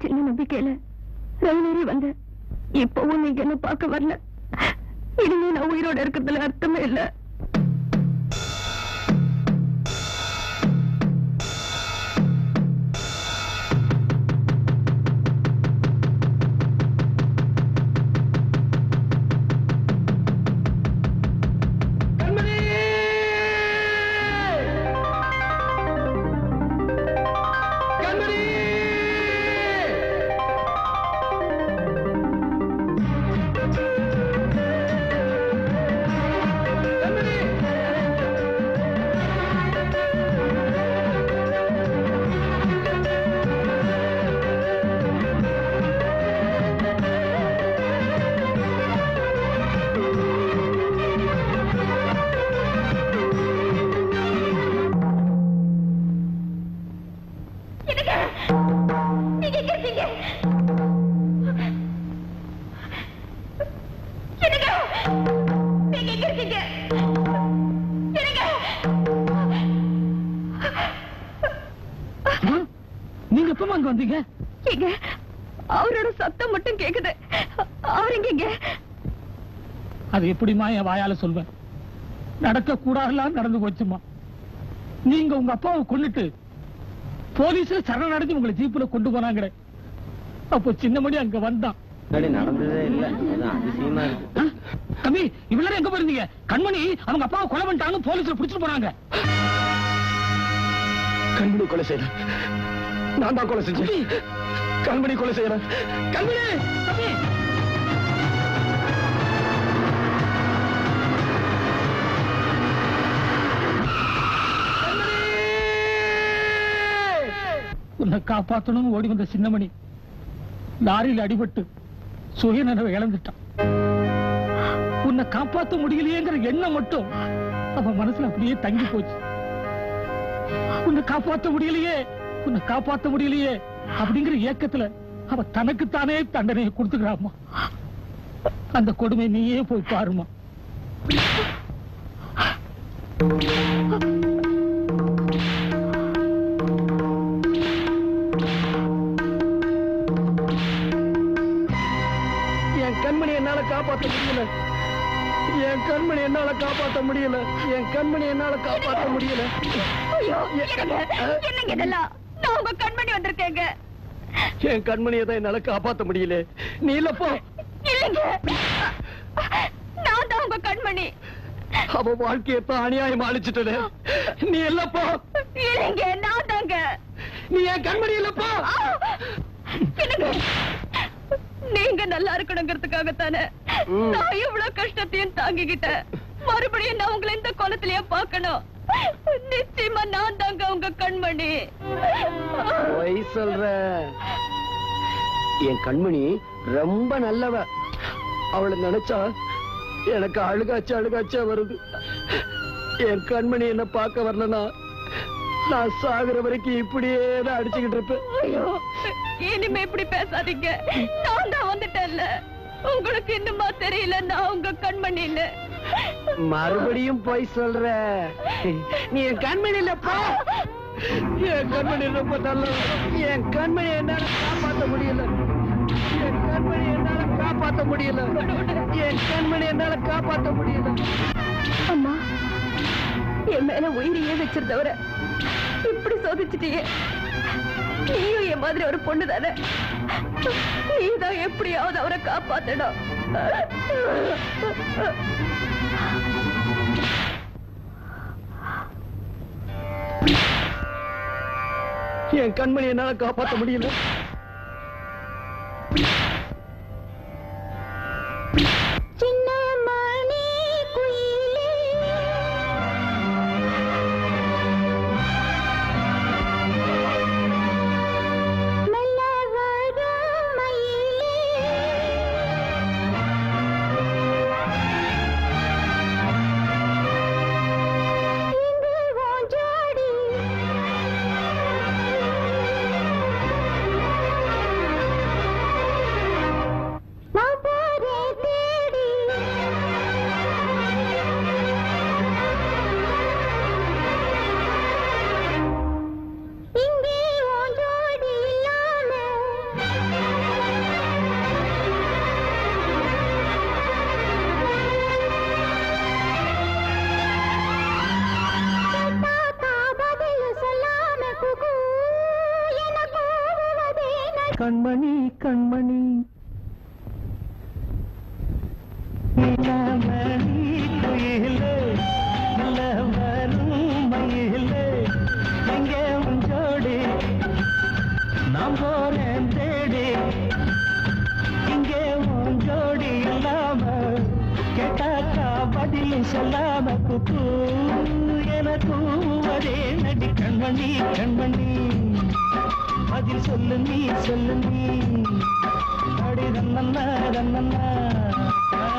சின்ன நம்பிக்கையில ரயிலேறி வந்தேன் இப்பவும் நீங்க என்ன பார்க்க வரல இனிமே நான் உயிரோட இருக்கிறதுல அர்த்தமே இல்ல நீங்க எங்க இருக்கீங்க என்னங்க நீங்க எங்க இருக்கீங்க என்னங்க நீங்க எப்பமா அங்க வந்தீங்க எங்க அவரோட சத்தம் மட்டும் கேக்குது அவர் எங்க இங்க அது எப்படிமா என் வாயால சொல்வேன் நடக்க கூடாதெல்லாம் நடந்து போச்சுமா நீங்க உங்க அப்பாவை கொன்னுட்டு போலீஸ்ல சரணடைஞ்சு உங்களை ஜீப்ல கொண்டு போனாங்களே அப்போ சின்னமணி அங்க வந்தான் முன்னாடி நடந்ததே இல்ல அதான் அதிசயமா இருக்கு ஆ? தம்பி இவ்வளவு எங்க போயிருந்தீங்க கண்மணி அவங்க அப்பாவை கொலை பண்ணிட்டாங்க போலீஸ்ல பிடிச்சிட்டு போனாங்க கண்மணி கொலை செய்யறேன் நான் தான் கொலை செஞ்சேன் கண்மணி கொலை செய்யறேன் கண்மணி தம்பி உன்னை காப்பாத்தணும்னு ஓடி வந்த சின்னமணி லாரியில் அடிபட்டு சுயநினைவை இழந்துட்டான் உன்னை காப்பாத்த முடியலையேங்கிற எண்ணம் மட்டும் அவன் மனசுல அப்படியே தங்கி போச்சு உன்னை காப்பாத்த முடியலையே உன்னை காப்பாத்த முடியலையே அப்படிங்கிற ஏக்கத்துல அவ தனக்குத்தானே தண்டனையை கொடுத்துக்கிறாமா அந்த கொடுமை நீயே போய் பாருமா என் கண்மணி என்னால காப்பாத்த முடியல என் கண்மணி என்னால காப்பாத்த முடியல என் கண்மணி என்னால காப்பாத்த முடியல ஐயோ என்னங்க என்னங்க இதெல்லாம் நான் உங்க கண்மணி வந்திருக்கேங்க என் கண்மணியை தான் என்னால காப்பாத்த முடியல நீ இல்லப்போ இல்லைங்க நான் தான் உங்க கண்மணி அவ வாழ்க்கையை தான் அநியாயம் அழிச்சிட்டே நீ இல்லப்போ இல்லைங்க நான் தாங்க நீ என் கண்மணி இல்லப்போ என்னங்க நீங்க நல்லா இருக்கணுங்கிறதுக்காகத்தானே ம். நான் இவ்வளவு கஷ்டத்தையும் தாங்கிக்கிட்டேன் மறுபடியும் நான் உங்களை இந்த கோலத்திலேயே பார்க்கணும் நிச்சயமா நான் தாங்க உங்க கண்மணி பொய் சொல்ற என் கண்மணி ரொம்ப நல்லவ அவளை நினைச்சா எனக்கு அழுகாச்சு அழுகாச்சா வருது என் கண்மணி என்ன பார்க்க வரலனா நான் சாகுற வரைக்கும் இப்படியே தான் அடிச்சுக்கிட்டு இருப்பேன் ஐயோ இனிமே இப்படி பேசாதீங்க நான் தான் வந்துட்டேன்ல உங்களுக்கு இன்னுமா தெரியல நான் உங்க கண்மணின்னு மறுபடியும் பொய் சொல்ற நீ என் கண்மணி இல்லப்பா என் கண்மணி ரொம்ப நல்ல என் கண்மணி என்னால காப்பாத்த முடியல என் கண்மணி என்னால காப்பாத்த முடியல என் கண்மணி என்னால காப்பாத்த முடியல அம்மா என் மேல உயிரையே வச்சிருந்தவர இப்படி சோதிச்சிட்டியே நீயும் என் மாதிரி ஒரு பொண்ணு தானே நீதான் எப்படியாவது அவரை காப்பாத்தணும் என் கண்மணி என்னால காப்பாத்த முடியல சின்ன மணி குயிலே மெல்ல வரும் மயிலே இங்கு உன் ஜோடி கண்மணி நிலமணி குயிலே நல்ல வரும் மயிலே எங்கே உன் ஜோடி நான் போறேன் தேடி இங்கே உன் ஜோடி இல்லாம கேட்டாக்கா பதிலும் சொல்லாம குப்பு என கூவதே நடி கண்மணி கண்மணி பதில் சொல்லு நீ சொல்லு நீ அடி ரன்னண்ணா ரன்னண்ணா